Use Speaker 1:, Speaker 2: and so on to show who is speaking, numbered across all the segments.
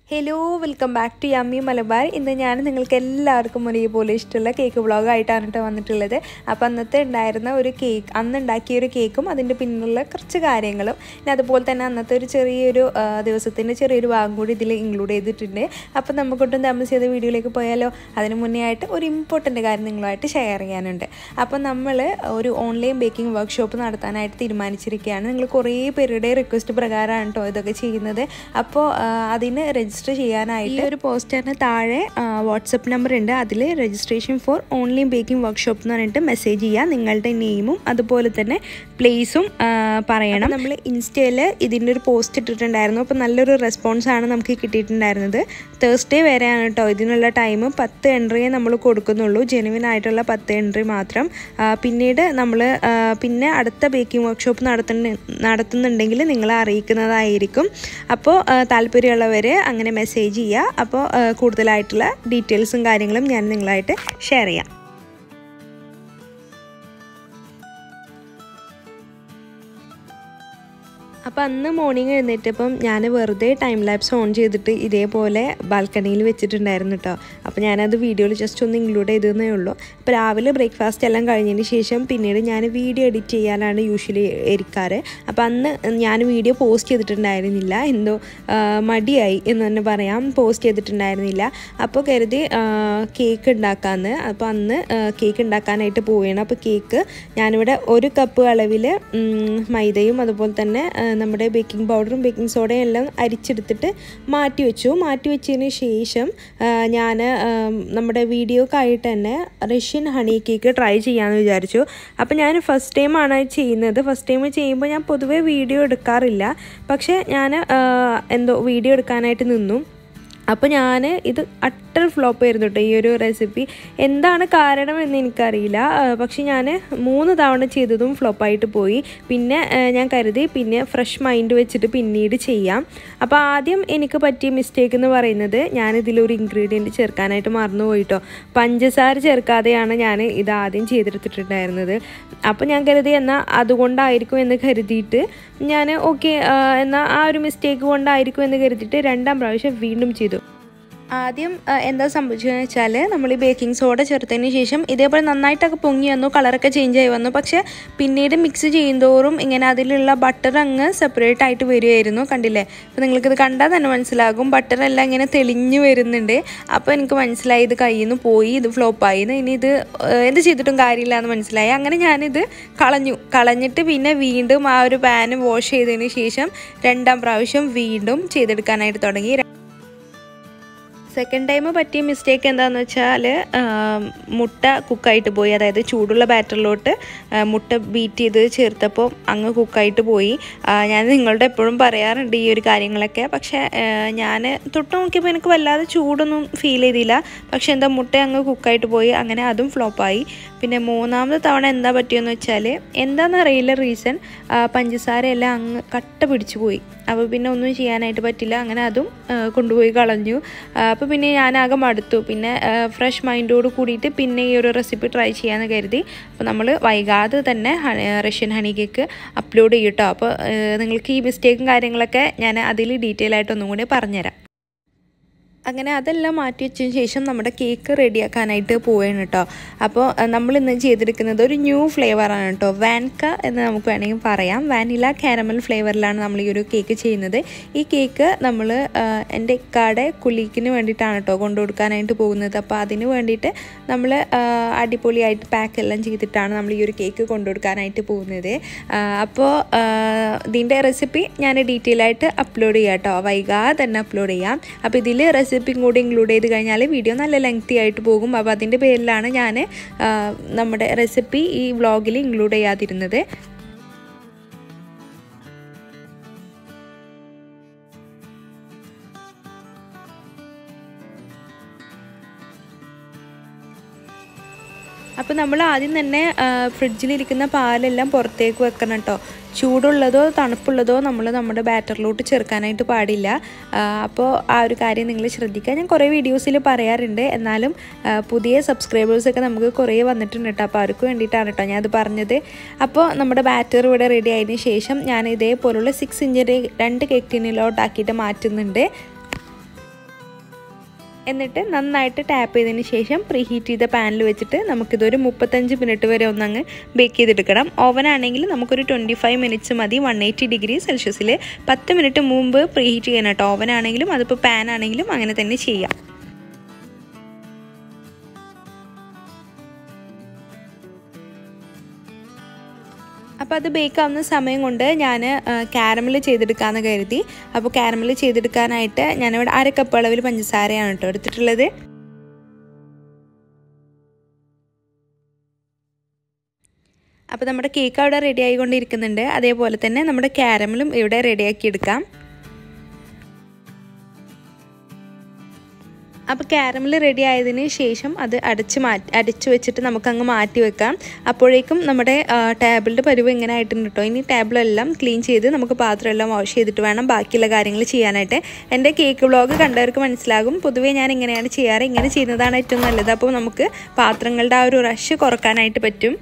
Speaker 1: hello welcome back to yummy Malabar ഇന്ന് ഞാൻ നിങ്ങൾക്ക് എല്ലാവർക്കും ഒരേപോലെ ഇഷ്ടമുള്ള കേക്ക് വ്ളോഗായിട്ടാണ് കേട്ടോ വന്നിട്ടുള്ളത് അപ്പോൾ അന്നത്തെ ഉണ്ടായിരുന്ന ഒരു കേക്ക് അന്ന് ഉണ്ടാക്കിയ ഒരു കേക്കും അതിൻ്റെ പിന്നിലുള്ള കുറച്ച് കാര്യങ്ങളും പിന്നെ അതുപോലെ തന്നെ അന്നത്തെ ഒരു ചെറിയൊരു ആ, ദിവസത്തിൻ്റെ ചെറിയൊരു ഭാഗം കൂടി ഇതിൽ ഇൻക്ലൂഡ് ചെയ്തിട്ടുണ്ട് അപ്പോൾ നമുക്കൊട്ടും താമസം ചെയ്ത വീഡിയോയിലേക്ക് പോയാലോ അതിന് മുന്നേ ആയിട്ട് ഒരു ഇമ്പോർട്ടൻ്റ് കാര്യം നിങ്ങളുമായിട്ട് ഷെയർ ചെയ്യാനുണ്ട് അപ്പോൾ നമ്മൾ ഒരു ഓൺലൈൻ ബേക്കിംഗ് വർക്ക്ഷോപ്പ് നടത്താനായിട്ട് തീരുമാനിച്ചിരിക്കുകയാണ് നിങ്ങൾ കുറേ പേരുടെ റിക്വസ്റ്റ് പ്രകാരമാണ് കേട്ടോ ഇതൊക്കെ ചെയ്യുന്നത് അപ്പോൾ ആ, അതിന് രജിസ്റ്റർ ചെയ്യാനായിട്ട് ഈ ഒരു പോസ്റ്ററിന് താഴെ വാട്സപ്പ് നമ്പർ ഉണ്ട് അതിൽ registration for online baking workshop എന്ന് പറഞ്ഞിട്ട് മെസ്സേജ് ചെയ്യുക നിങ്ങളുടെ നെയിമും അതുപോലെ തന്നെ പ്ലേസും പറയണം നമ്മൾ ഇൻസ്റ്റയിൽ ഇതിൻ്റെ ഒരു പോസ്റ്റ് ഇട്ടിട്ടുണ്ടായിരുന്നു അപ്പോൾ നല്ലൊരു റെസ്പോൺസ് ആണ് നമുക്ക് കിട്ടിയിട്ടുണ്ടായിരുന്നത് തേഴ്സ്ഡേ വരെയാണ് കേട്ടോ ഇതിനുള്ള ടൈം പത്ത് എൻട്രിയെ നമ്മൾ കൊടുക്കുന്നുള്ളൂ ജെനുവിൻ ആയിട്ടുള്ള പത്ത് എൻട്രി മാത്രം ആ, പിന്നീട് നമ്മൾ പിന്നെ അടുത്ത ബേക്കിംഗ് വർക്ക്ഷോപ്പ് നടത്തുന്ന നടത്തുന്നുണ്ടെങ്കിൽ നിങ്ങളെ അറിയിക്കുന്നതായിരിക്കും അപ്പോൾ താല്പര്യമുള്ളവർ അങ്ങനെ മെസ്സേജ് ചെയ്യുക അപ്പോൾ ആ, കൂടുതലായിട്ടുള്ള ഡീറ്റെയിൽസും കാര്യങ്ങളും ഞാൻ നിങ്ങളായിട്ട് ഷെയർ ചെയ്യാം അപ്പോൾ അന്ന് മോർണിംഗ് എഴുന്നേറ്റപ്പം ഞാൻ വെറുതെ ടൈം ലാപ്സ് ഓൺ ചെയ്തിട്ട് ഇതേപോലെ ബാൽക്കണിയിൽ വെച്ചിട്ടുണ്ടായിരുന്നു കേട്ടോ അപ്പോൾ ഞാനത് വീഡിയോയിൽ ജസ്റ്റ് ഒന്ന് ഇൻക്ലൂഡ് ചെയ്തതേ ഉള്ളൂ അപ്പോൾ രാവിലെ ബ്രേക്ക്ഫാസ്റ്റ് എല്ലാം കഴിഞ്ഞതിന് ശേഷം പിന്നീട് ഞാൻ വീഡിയോ എഡിറ്റ് ചെയ്യാനാണ് യൂഷ്വലി ഇരിക്കാറ് അപ്പോൾ അന്ന് ഞാൻ വീഡിയോ പോസ്റ്റ് ചെയ്തിട്ടുണ്ടായിരുന്നില്ല എന്തോ ആ, മടിയായി എന്ന് തന്നെ പറയാം പോസ്റ്റ് ചെയ്തിട്ടുണ്ടായിരുന്നില്ല അപ്പോൾ കരുതി കേക്ക് ഉണ്ടാക്കാമെന്ന് അപ്പോൾ അന്ന് കേക്ക് ഉണ്ടാക്കാനായിട്ട് പോവുകയാണ് അപ്പോൾ കേക്ക് ഞാനിവിടെ ഒരു കപ്പ് അളവിൽ മൈദയും അതുപോലെ തന്നെ ആ, നമ്മുടെ ബേക്കിംഗ് പൗഡറും ബേക്കിംഗ് സോഡയും എല്ലാം അരിച്ചെടുത്തിട്ട് മാറ്റി വെച്ചു മാറ്റി വെച്ചതിന് ശേഷം ഞാൻ നമ്മുടെ വീഡിയോക്കായിട്ട് തന്നെ റഷ്യൻ ഹണി കേക്ക് ട്രൈ ചെയ്യാമെന്ന് വിചാരിച്ചു അപ്പോൾ ഞാൻ ഫസ്റ്റ് ടൈമാണ് ചെയ്യുന്നത് ഫസ്റ്റ് ടൈം ചെയ്യുമ്പോൾ ഞാൻ പൊതുവേ വീഡിയോ എടുക്കാറില്ല പക്ഷേ ഞാൻ എന്തോ വീഡിയോ എടുക്കാനായിട്ട് നിന്നു അപ്പോൾ ഞാൻ ഇത് അട്ടർ ഫ്ലോപ്പ് ആയിരുന്നു കേട്ടോ ഈ ഒരു റെസിപ്പി എന്താണ് കാരണം എന്ന് എനിക്കറിയില്ല ആ, പക്ഷെ ഞാൻ മൂന്ന് തവണ ചെയ്തതും ഫ്ലോപ്പായിട്ട് പോയി പിന്നെ ആ, ഞാൻ കരുതി പിന്നെ ഫ്രഷ് മൈൻഡ് വെച്ചിട്ട് പിന്നീട് ചെയ്യാം അപ്പോൾ ആദ്യം എനിക്ക് പറ്റിയ മിസ്റ്റേക്ക് എന്ന് പറയുന്നത് ഞാൻ ഇതിലൊരു ഇൻഗ്രീഡിയൻറ്റ് ചേർക്കാനായിട്ട് മറന്നു പോയിട്ടോ പഞ്ചസാര ചേർക്കാതെയാണ് ഞാൻ ഇത് ആദ്യം ചെയ്തെടുത്തിട്ടുണ്ടായിരുന്നത് അപ്പോൾ ഞാൻ കരുതി എന്നാൽ അതുകൊണ്ടായിരിക്കും എന്ന് കരുതിയിട്ട് ഞാൻ ഓക്കെ എന്നാൽ ആ ഒരു മിസ്റ്റേക്ക് കൊണ്ടായിരിക്കും എന്ന് കരുതിയിട്ട് രണ്ടാം പ്രാവശ്യം വീണ്ടും ചെയ്തു ആദ്യം ആ, എന്താ സംഭവിച്ചതെന്ന് വെച്ചാൽ നമ്മൾ ഈ ബേക്കിംഗ് സോഡ ചേർത്തതിന് ശേഷം ഇതേപോലെ നന്നായിട്ടൊക്കെ പൊങ്ങി വന്നു കളറൊക്കെ ചേഞ്ച് ആയി വന്നു പക്ഷേ പിന്നീട് മിക്സ് ചെയ്യുന്തോറും ഇങ്ങനെ അതിലുള്ള ബട്ടർ അങ്ങ് സെപ്പറേറ്റ് ആയിട്ട് വരികയായിരുന്നു കണ്ടില്ലേ അപ്പോൾ നിങ്ങൾക്കിത് കണ്ടാൽ തന്നെ മനസ്സിലാകും ബട്ടർ എല്ലാം ഇങ്ങനെ തെളിഞ്ഞു വരുന്നുണ്ട് അപ്പോൾ എനിക്ക് മനസ്സിലായി ഇത് കയ്യിൽ നിന്ന് പോയി ഇത് ഫ്ലോപ്പായി എന്ന് ഇനി ഇത് ഏഹ്, എന്ത് ചെയ്തിട്ടും കാര്യമില്ല എന്ന് മനസ്സിലായി അങ്ങനെ ഞാനിത് കളഞ്ഞു കളഞ്ഞിട്ട് പിന്നെ വീണ്ടും ആ ഒരു പാന് വാഷ് ചെയ്തതിന് ശേഷം രണ്ടാം പ്രാവശ്യം വീണ്ടും ചെയ്തെടുക്കാനായിട്ട് തുടങ്ങി സെക്കൻഡ് ടൈം പറ്റിയ മിസ്റ്റേക്ക് എന്താണെന്ന് വെച്ചാൽ മുട്ട കുക്കായിട്ട് പോയി അതായത് ചൂടുള്ള ബാറ്ററിലോട്ട് ആ, മുട്ട ബീറ്റ് ചെയ്ത് ചേർത്തപ്പോൾ അങ്ങ് കുക്കായിട്ട് പോയി ആ, ഞാൻ നിങ്ങളോട് എപ്പോഴും പറയാറുണ്ട് ഈ ഒരു കാര്യങ്ങളൊക്കെ പക്ഷേ ഞാൻ തൊട്ട് നോക്കിയപ്പോൾ എനിക്ക് വല്ലാതെ ചൂടൊന്നും ഫീൽ ചെയ്തില്ല പക്ഷെ എന്താ മുട്ട അങ്ങ് കുക്കായിട്ട് പോയി അങ്ങനെ അതും ഫ്ലോപ്പായി പിന്നെ മൂന്നാമത്തെ തവണ എന്താ പറ്റിയെന്ന് വെച്ചാൽ എന്താണെന്നറിയില്ല റീസൺ പഞ്ചസാര എല്ലാം അങ്ങ് കട്ട പിടിച്ചു പോയി അപ്പോൾ പിന്നെ ഒന്നും ചെയ്യാനായിട്ട് പറ്റില്ല അങ്ങനെ അതും ആ, കൊണ്ടുപോയി കളഞ്ഞു അപ്പോൾ പിന്നെ ഞാനാകെ മടുത്തു പിന്നെ ഫ്രഷ് മൈൻഡോട് കൂടിയിട്ട് പിന്നെ ഈ ഒരു റെസിപ്പി ട്രൈ ചെയ്യാമെന്ന് കരുതി അപ്പോൾ നമ്മൾ വൈകാതെ തന്നെ honey- Russian honey cake upload ചെയ്യും കേട്ടോ അപ്പോൾ നിങ്ങൾക്ക് ഈ മിസ്റ്റേക്കും കാര്യങ്ങളൊക്കെ ഞാൻ അതിൽ ഡീറ്റെയിൽ ആയിട്ട് ഒന്നും കൂടി പറഞ്ഞുതരാം അങ്ങനെ അതെല്ലാം മാറ്റി വെച്ചതിന് ശേഷം നമ്മുടെ കേക്ക് റെഡിയാക്കാനായിട്ട് പോവുകയാണ് കേട്ടോ അപ്പോൾ നമ്മൾ ഇന്ന് ചെയ്തെടുക്കുന്നത് ഒരു ന്യൂ ഫ്ലേവറാണ് കേട്ടോ വാൻക എന്ന് നമുക്ക് വേണമെങ്കിൽ പറയാം വാനില കാരമൽ ഫ്ലേവറിലാണ് നമ്മൾ ഈ ഒരു കേക്ക് ചെയ്യുന്നത് ഈ കേക്ക് നമ്മൾ എൻ്റെ ഇക്കാടെ കുലീക്കിന് വേണ്ടിയിട്ടാണ് കേട്ടോ കൊണ്ടു കൊടുക്കാനായിട്ട് പോകുന്നത് അപ്പോൾ അതിന് വേണ്ടിയിട്ട് നമ്മൾ അടിപൊളിയായിട്ട് പാക്ക് എല്ലാം ചെയ്തിട്ടാണ് നമ്മൾ ഈ ഒരു കേക്ക് കൊണ്ടു കൊടുക്കാനായിട്ട് പോകുന്നത് ആ, അപ്പോൾ ആ, ഇതിൻ്റെ റെസിപ്പി ഞാൻ ഡീറ്റെയിൽ ആയിട്ട് അപ്ലോഡ് ചെയ്യാം കേട്ടോ വൈകാതെ തന്നെ അപ്ലോഡ് ചെയ്യാം അപ്പോൾ ഇതിൽ റെസിപ്പിയും കൂടി ഇൻക്ലൂഡ് ചെയ്ത് കഴിഞ്ഞാൽ വീഡിയോ നല്ല ലെങ്തി ആയിട്ട് പോകും അപ്പോൾ അതിൻ്റെ പേരിലാണ് ഞാൻ ആ, നമ്മുടെ റെസിപ്പി ഈ വ്ളോഗിൽ ഇൻക്ലൂഡ് ചെയ്യാതിരുന്നത് അപ്പോൾ നമ്മൾ ആദ്യം തന്നെ ആ, ഫ്രിഡ്ജിലിരിക്കുന്ന പാലെല്ലാം പുറത്തേക്ക് വെക്കണം കേട്ടോ ചൂടുള്ളതോ തണുപ്പുള്ളതോ നമ്മൾ നമ്മുടെ ബാറ്ററിലോട്ട് ചേർക്കാനായിട്ട് പാടില്ല ആ, അപ്പോൾ ആ ഒരു കാര്യം നിങ്ങൾ ശ്രദ്ധിക്കുക ഞാൻ കുറേ വീഡിയോസിൽ പറയാറുണ്ട് എന്നാലും ആ, പുതിയ സബ്സ്ക്രൈബേഴ്സൊക്കെ നമുക്ക് കുറേ വന്നിട്ടുണ്ട് കേട്ടോ അപ്പോൾ അവർക്ക് വേണ്ടിയിട്ടാണ് കേട്ടോ ഞാൻ അത് പറഞ്ഞത് അപ്പോൾ നമ്മുടെ ബാറ്റർ ഇവിടെ റെഡി ആയതിനു ശേഷം ഞാൻ ഇതേപോലുള്ള സിക്സ് ഇഞ്ചിൻ്റെ രണ്ട് കേക്ക് ടിന്നിലോട്ടാക്കിയിട്ട് മാറ്റുന്നുണ്ട് എന്നിട്ട് നന്നായിട്ട് ടാപ്പ് ചെയ്തതിന് ശേഷം പ്രീ ഹീറ്റ് ചെയ്ത പാനിൽ വെച്ചിട്ട് നമുക്കിതൊരു മുപ്പത്തഞ്ച് മിനിറ്റ് വരെ ഒന്നങ്ങ് ബേക്ക് ചെയ്തെടുക്കണം ഓവൻ ആണെങ്കിൽ നമുക്കൊരു ട്വൻറ്റി ഫൈവ് മിനിറ്റ്സ് മതി വൺ എയ്റ്റി ഡിഗ്രി സെൽഷ്യസിൽ പത്ത് മിനിറ്റ് മുമ്പ് പ്രീ ഹീറ്റ് ചെയ്യണം കേട്ടോ ഓവൻ ആണെങ്കിലും അതിപ്പോൾ പാൻ ആണെങ്കിലും അങ്ങനെ തന്നെ ചെയ്യാം അപ്പോൾ അത് ബേക്ക് ആവുന്ന സമയം കൊണ്ട് ഞാൻ കാരമൽ ചെയ്തെടുക്കാമെന്ന് കരുതി അപ്പോൾ കാരമൽ ചെയ്തെടുക്കാനായിട്ട് ഞാനിവിടെ അര കപ്പ് അളവിൽ പഞ്ചസാരയാണ് കേട്ടോ എടുത്തിട്ടുള്ളത് അപ്പോൾ നമ്മുടെ കേക്ക് അവിടെ റെഡി ആയിക്കൊണ്ടിരിക്കുന്നുണ്ട് അതേപോലെ തന്നെ നമ്മുടെ കാരമലും ഇവിടെ റെഡിയാക്കി എടുക്കാം അപ്പോൾ കാരമൽ റെഡി ആയതിന് ശേഷം അത് അടച്ച് മാറ്റി അടച്ച് വെച്ചിട്ട് നമുക്കങ്ങ് മാറ്റി വെക്കാം അപ്പോഴേക്കും നമ്മുടെ ടേബിളിൻ്റെ പരുവ് ഇങ്ങനെ ആയിട്ടുണ്ട് കേട്ടോ ഇനി ടേബിളെല്ലാം ക്ലീൻ ചെയ്ത് നമുക്ക് പാത്രമെല്ലാം വാഷ് ചെയ്തിട്ട് വേണം ബാക്കിയുള്ള കാര്യങ്ങൾ ചെയ്യാനായിട്ട് എൻ്റെ കേക്ക് വ്ളോഗ് കണ്ടവർക്ക് മനസ്സിലാകും പൊതുവേ ഞാൻ ഇങ്ങനെയാണ് ചെയ്യാറ് ഇങ്ങനെ ചെയ്യുന്നതാണ് ഏറ്റവും നല്ലത് അപ്പോൾ നമുക്ക് പാത്രങ്ങളുടെ ആ ഒരു റഷ് കുറക്കാനായിട്ട് പറ്റും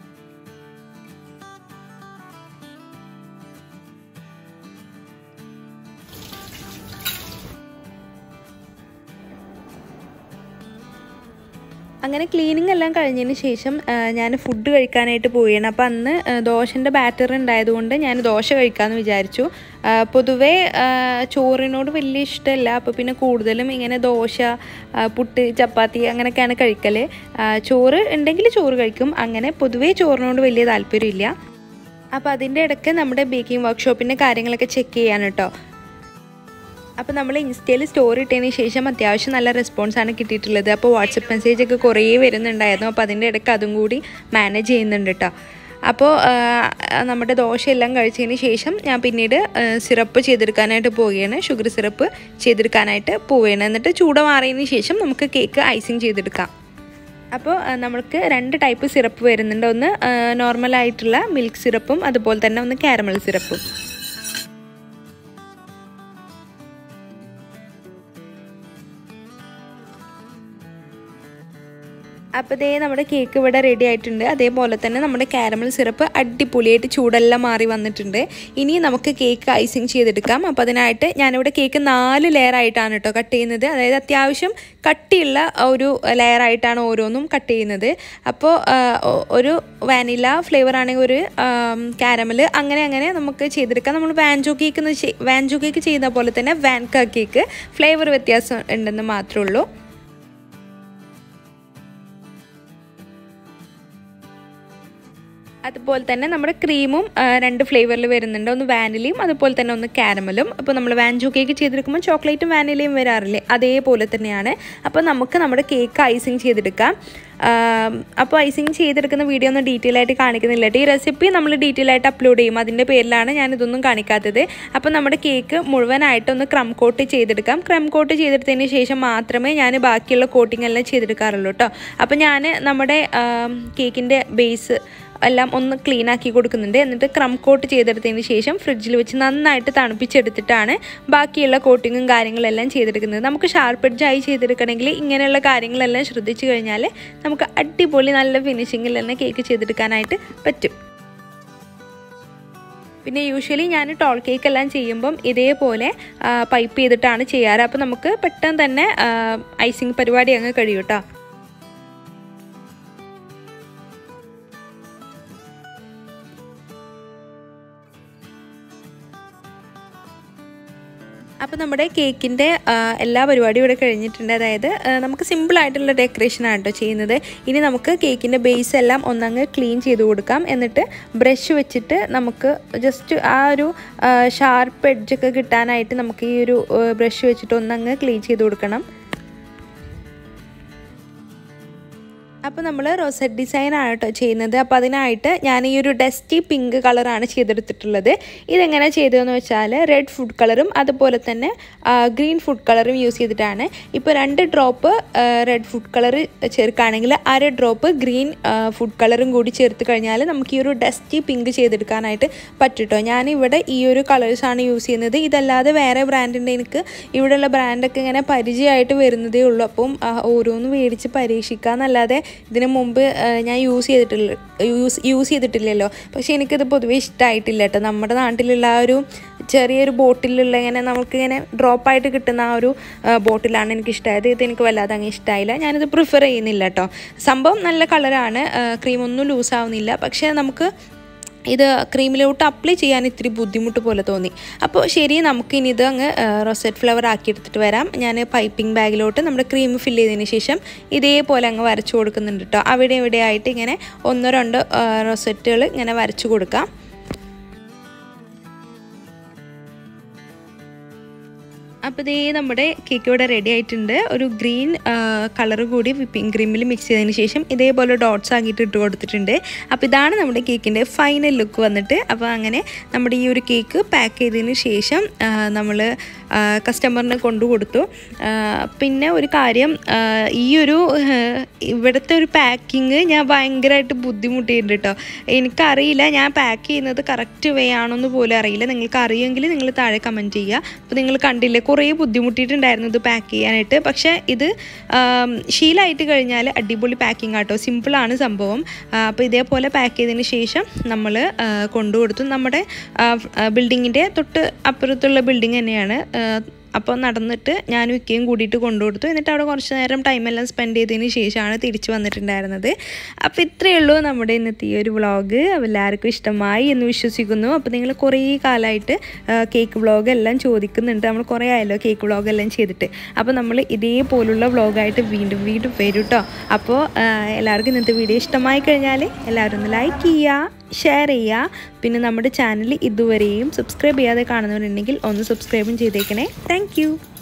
Speaker 1: അങ്ങനെ ക്ലീനിങ് എല്ലാം കഴിഞ്ഞതിന് ശേഷം ഞാൻ ഫുഡ് കഴിക്കാനായിട്ട് പോവുകയാണ് അപ്പോൾ അന്ന് ദോശൻ്റെ ബാറ്റർ ഉണ്ടായതുകൊണ്ട് ഞാൻ ദോശ കഴിക്കാമെന്ന് വിചാരിച്ചു പൊതുവേ ചോറിനോട് വലിയ ഇഷ്ടമല്ല അപ്പോൾ പിന്നെ കൂടുതലും ഇങ്ങനെ ദോശ പുട്ട് ചപ്പാത്തി അങ്ങനെയൊക്കെയാണ് കഴിക്കൽ ചോറ് ഉണ്ടെങ്കിൽ ചോറ് കഴിക്കും അങ്ങനെ പൊതുവേ ചോറിനോട് വലിയ താല്പര്യമില്ല അപ്പോൾ അതിൻ്റെ ഇടയ്ക്ക് നമ്മുടെ ബേക്കിംഗ് വർക്ക്ഷോപ്പിൻ്റെ കാര്യങ്ങളൊക്കെ ചെക്ക് ചെയ്യാൻ കേട്ടോ അപ്പോൾ നമ്മൾ ഇൻസ്റ്റയിൽ സ്റ്റോറി ഇട്ടതിന് ശേഷം അത്യാവശ്യം നല്ല റെസ്പോൺസാണ് കിട്ടിയിട്ടുള്ളത് അപ്പോൾ വാട്സപ്പ് മെസ്സേജ് ഒക്കെ കുറേ വരുന്നുണ്ടായിരുന്നു അപ്പോൾ അതിൻ്റെ ഇടയ്ക്ക് അതും കൂടി മാനേജ് ചെയ്യുന്നുണ്ട് കേട്ടോ അപ്പോൾ നമ്മുടെ ദോശയെല്ലാം കഴിച്ചതിന് ശേഷം ഞാൻ പിന്നീട് സിറപ്പ് ചെയ്തെടുക്കാനായിട്ട് പോവുകയാണ് ഷുഗർ സിറപ്പ് ചെയ്തെടുക്കാനായിട്ട് പോവുകയാണ് എന്നിട്ട് ചൂട് മാറിയതിന് ശേഷം നമുക്ക് കേക്ക് ഐസിങ് ചെയ്തെടുക്കാം അപ്പോൾ നമ്മൾക്ക് രണ്ട് ടൈപ്പ് സിറപ്പ് വരുന്നുണ്ട് ഒന്ന് നോർമലായിട്ടുള്ള മിൽക്ക് സിറപ്പും അതുപോലെ തന്നെ ഒന്ന് കാരമൽ സിറപ്പും അപ്പോൾ ദേ നമ്മുടെ കേക്ക് ഇവിടെ റെഡി ആയിട്ടുണ്ട് അതേപോലെ തന്നെ നമ്മുടെ കാരമൽ സിറപ്പ് അടിപൊളിയായിട്ട് ചൂടെല്ലാം മാറി വന്നിട്ടുണ്ട് ഇനി നമുക്ക് കേക്ക് ഐസിങ് ചെയ്തെടുക്കാം അപ്പോൾ അതിനായിട്ട് ഞാനിവിടെ കേക്ക് നാല് ലെയർ ആയിട്ടാണ് കേട്ടോ കട്ട് ചെയ്യുന്നത് അതായത് അത്യാവശ്യം കട്ടിയുള്ള ഒരു ലെയർ ആയിട്ടാണ് ഓരോന്നും കട്ട് ചെയ്യുന്നത് അപ്പോൾ ഒരു വാനില ഫ്ലേവർ ആണെങ്കിൽ ഒരു കാരമൽ അങ്ങനെ അങ്ങനെ നമുക്ക് ചെയ്തെടുക്കാം നമ്മൾ വാൻജോ കേക്ക് വാൻജോ കേക്ക് ചെയ്യുന്ന പോലെ തന്നെ വാൻക കേക്ക് ഫ്ലേവർ വ്യത്യാസം ഉണ്ടെന്ന് മാത്രമേ ഉള്ളൂ അതുപോലെ തന്നെ നമ്മുടെ ക്രീമും രണ്ട് ഫ്ലേവറിൽ വരുന്നുണ്ട് ഒന്ന് വാനിലയും അതുപോലെ തന്നെ ഒന്ന് കാരമലും അപ്പോൾ നമ്മൾ വാൻജോ കേക്ക് ചെയ്തെടുക്കുമ്പോൾ ചോക്ലേറ്റും വാനിലയും വരാറില്ലേ അതേപോലെ തന്നെയാണ് അപ്പോൾ നമുക്ക് നമ്മുടെ കേക്ക് ഐസിങ് ചെയ്തെടുക്കാം അപ്പോൾ ഐസിങ് ചെയ്തെടുക്കുന്ന വീഡിയോ ഒന്നും ഡീറ്റെയിൽ ആയിട്ട് കാണിക്കുന്നില്ല ഈ റെസിപ്പി നമ്മൾ ഡീറ്റെയിൽ ആയിട്ട് അപ്ലോഡ് ചെയ്യും അതിൻ്റെ പേരിലാണ് ഞാൻ ഇതൊന്നും കാണിക്കാത്തത് അപ്പോൾ നമ്മുടെ കേക്ക് മുഴുവനായിട്ടൊന്ന് ക്രം കോട്ട് ചെയ്തെടുക്കാം ക്രം കോട്ട് ചെയ്തെടുത്തതിന് ശേഷം മാത്രമേ ഞാൻ ബാക്കിയുള്ള കോട്ടിംഗ് എല്ലാം ചെയ്തെടുക്കാറുള്ളൂ കേട്ടോ അപ്പോൾ ഞാൻ നമ്മുടെ കേക്കിൻ്റെ ബേസ് എല്ലാം ഒന്ന് ക്ലീൻ ആക്കി കൊടുക്കുന്നുണ്ട് എന്നിട്ട് ക്രം കോട്ട് ചെയ്തെടുത്തതിന് ശേഷം ഫ്രിഡ്ജിൽ വെച്ച് നന്നായിട്ട് തണുപ്പിച്ചെടുത്തിട്ടാണ് ബാക്കിയുള്ള കോട്ടിങ്ങും കാര്യങ്ങളെല്ലാം ചെയ്തെടുക്കുന്നത് നമുക്ക് ഷാർപ്പ് എഡ്ജായി ചെയ്തെടുക്കണമെങ്കിൽ ഇങ്ങനെയുള്ള കാര്യങ്ങളെല്ലാം ശ്രദ്ധിച്ചു കഴിഞ്ഞാൽ നമുക്ക് അടിപൊളി നല്ല ഫിനിഷിങ്ങിൽ തന്നെ കേക്ക് ചെയ്തെടുക്കാനായിട്ട് പറ്റും പിന്നെ യൂഷ്വലി ഞാൻ ടോൾ കേക്ക് എല്ലാം ചെയ്യുമ്പം ഇതേപോലെ പൈപ്പ് ചെയ്തിട്ടാണ് ചെയ്യാറ് അപ്പോൾ നമുക്ക് പെട്ടെന്ന് തന്നെ ഐസിങ് പരിപാടി അങ്ങ് കഴിയും കേട്ടോ അപ്പോൾ നമ്മുടെ കേക്കിൻ്റെ എല്ലാ പരിപാടിയും ഇവിടെ കഴിഞ്ഞിട്ടുണ്ട് അതായത് നമുക്ക് സിമ്പിളായിട്ടുള്ള ഡെക്കറേഷനാണ് കേട്ടോ ചെയ്യുന്നത് ഇനി നമുക്ക് കേക്കിൻ്റെ ബേസ് എല്ലാം ഒന്നങ്ങ് ക്ലീൻ ചെയ്ത് കൊടുക്കാം എന്നിട്ട് ബ്രഷ് വെച്ചിട്ട് നമുക്ക് ജസ്റ്റ് ആ ഒരു ഷാർപ്പ് എഡ്ജൊക്കെ കിട്ടാനായിട്ട് നമുക്ക് ഈ ഒരു ബ്രഷ് വെച്ചിട്ട് ഒന്നങ്ങ് ക്ലീൻ ചെയ്ത് കൊടുക്കണം അപ്പോൾ നമ്മൾ റോസറ്റ് ഡിസൈൻ ആണ് കേട്ടോ ചെയ്യുന്നത് അപ്പോൾ അതിനായിട്ട് ഞാൻ ഈ ഒരു ഡസ്റ്റി പിങ്ക് കളറാണ് ചെയ്തെടുത്തിട്ടുള്ളത് ഇതെങ്ങനെ ചെയ്തതെന്ന് വെച്ചാൽ റെഡ് ഫുഡ് കളറും അതുപോലെ തന്നെ ഗ്രീൻ ഫുഡ് കളറും യൂസ് ചെയ്തിട്ടാണ് ഇപ്പോൾ രണ്ട് ഡ്രോപ്പ് റെഡ് ഫുഡ് കളർ ചേർക്കുകയാണെങ്കിൽ അര ഡ്രോപ്പ് ഗ്രീൻ ഫുഡ് കളറും കൂടി ചേർത്ത് കഴിഞ്ഞാൽ നമുക്ക് ഈ ഒരു ഡസ്റ്റി പിങ്ക് ചെയ്തെടുക്കാനായിട്ട് പറ്റും കേട്ടോ ഞാനിവിടെ ഈ ഒരു കളേഴ്സാണ് യൂസ് ചെയ്യുന്നത് ഇതല്ലാതെ വേറെ ബ്രാൻഡിൻ്റെ എനിക്ക് ഇവിടെയുള്ള ബ്രാൻഡൊക്കെ ഇങ്ങനെ പരിചയമായിട്ട് വരുന്നതേ ഉള്ളൂ അപ്പം ഓരോന്ന് മേടിച്ച് പരീക്ഷിക്കാന്നല്ലാതെ ഇതിന് മുമ്പ് ഞാൻ യൂസ് ചെയ്തിട്ടില്ല യൂസ് യൂസ് ചെയ്തിട്ടില്ലല്ലോ പക്ഷേ എനിക്കിത് പൊതുവേ ഇഷ്ടമായിട്ടില്ല കേട്ടോ നമ്മുടെ നാട്ടിലുള്ള ആ ഒരു ചെറിയൊരു ബോട്ടിലുള്ള ഇങ്ങനെ നമുക്കിങ്ങനെ ഡ്രോപ്പായിട്ട് കിട്ടുന്ന ആ ഒരു ബോട്ടിലാണ് എനിക്ക് ഇഷ്ടമായത് ഇത് എനിക്ക് വല്ലാതെ അങ്ങ് ഇഷ്ടമായില്ല ഞാനിത് പ്രിഫർ ചെയ്യുന്നില്ല കേട്ടോ സംഭവം നല്ല കളറാണ് ക്രീമൊന്നും ലൂസ് ആവുന്നില്ല പക്ഷേ നമുക്ക് ഇത് ക്രീമിലോട്ട് അപ്ലൈ ചെയ്യാൻ ഇത്തിരി ബുദ്ധിമുട്ട് പോലെ തോന്നി അപ്പോൾ ശരി നമുക്കിനി ഇത് അങ്ങ് റൊസറ്റ് ഫ്ലവർ ആക്കി എടുത്തിട്ട് വരാം ഞാൻ പൈപ്പിംഗ് ബാഗിലോട്ട് നമ്മുടെ ക്രീം ഫില്ല് ചെയ്തതിന് ശേഷം ഇതേപോലെ അങ്ങ് വരച്ചു കൊടുക്കുന്നുണ്ട് കേട്ടോ അവിടെ ഇവിടെ ആയിട്ട് ഇങ്ങനെ ഒന്നോ രണ്ടോ റൊസറ്റുകൾ ഇങ്ങനെ വരച്ചു കൊടുക്കാം അപ്പോൾ ഇതേ നമ്മുടെ കേക്ക് ഇവിടെ റെഡി ആയിട്ടുണ്ട് ഒരു ഗ്രീൻ കളർ കൂടി വിപ്പിംഗ് ക്രീമിൽ മിക്സ് ചെയ്തതിന് ശേഷം ഇതേപോലെ ഡോട്ട്സ് ആക്കിയിട്ട് ഇട്ട് കൊടുത്തിട്ടുണ്ട് അപ്പോൾ ഇതാണ് നമ്മുടെ കേക്കിൻ്റെ ഫൈനൽ ലുക്ക് വന്നിട്ട് അപ്പോൾ അങ്ങനെ നമ്മുടെ ഈ ഒരു കേക്ക് പാക്ക് ചെയ്തതിന് ശേഷം നമ്മൾ കസ്റ്റമറിന് കൊണ്ടു കൊടുത്തു പിന്നെ ഒരു കാര്യം ഈ ഒരു ഇവിടുത്തെ ഒരു പാക്കിങ് ഞാൻ ഭയങ്കരമായിട്ട് ബുദ്ധിമുട്ടിയിട്ടുണ്ട് കേട്ടോ എനിക്കറിയില്ല ഞാൻ പാക്ക് ചെയ്യുന്നത് കറക്റ്റ് വേ ആണോന്ന് പോലും അറിയില്ല നിങ്ങൾക്ക് അറിയുമെങ്കിൽ നിങ്ങൾ താഴെ കമൻറ്റ് ചെയ്യുക അപ്പോൾ നിങ്ങൾ കണ്ടില്ലേ കുറേ ബുദ്ധിമുട്ടിയിട്ടുണ്ടായിരുന്നു ഇത് പാക്ക് ചെയ്യാനായിട്ട് പക്ഷേ ഇത് ശീലമായിട്ട് കഴിഞ്ഞാൽ അടിപൊളി പാക്കിംഗ് ആട്ടോ സിമ്പിളാണ് സംഭവം അപ്പോൾ ഇതേപോലെ പാക്ക് ചെയ്തതിന് ശേഷം നമ്മൾ കൊണ്ടു കൊടുത്തു നമ്മുടെ ബിൽഡിങ്ങിൻ്റെ തൊട്ട് അപ്പുറത്തുള്ള ബിൽഡിംഗ് തന്നെയാണ് അപ്പോൾ നടന്നിട്ട് ഞാനും ഇക്കയും കൂടിയിട്ട് കൊണ്ടുകൊടുത്തു എന്നിട്ട് അവിടെ കുറച്ച് നേരം ടൈമെല്ലാം സ്പെൻഡ് ചെയ്തതിന് ശേഷമാണ് തിരിച്ചു വന്നിട്ടുണ്ടായിരുന്നത് അപ്പോൾ ഇത്രയേ ഉള്ളൂ നമ്മുടെ ഇന്നത്തെ ഈ ഒരു വ്ളോഗ് എല്ലാവർക്കും ഇഷ്ടമായി എന്ന് വിശ്വസിക്കുന്നു അപ്പോൾ നിങ്ങൾ കുറേ കാലമായിട്ട് കേക്ക് വ്ളോഗ് എല്ലാം ചോദിക്കുന്നുണ്ട് നമ്മൾ കുറേ ആയല്ലോ കേക്ക് വ്ളോഗ് എല്ലാം ചെയ്തിട്ട് അപ്പോൾ നമ്മൾ ഇതേപോലുള്ള വ്ളോഗായിട്ട് വീണ്ടും വീണ്ടും വരും കേട്ടോ അപ്പോൾ എല്ലാവർക്കും ഇന്നത്തെ വീഡിയോ ഇഷ്ടമായി കഴിഞ്ഞാൽ എല്ലാവരും ഒന്ന് ലൈക്ക് ചെയ്യുക ഷെയർ ചെയ്യുക പിന്നെ നമ്മുടെ ചാനൽ ഇതുവരെയും സബ്സ്ക്രൈബ് ചെയ്യാതെ കാണുന്നവരുണ്ടെങ്കിൽ ഒന്ന് സബ്സ്ക്രൈബും ചെയ്തേക്കണേ താങ്ക്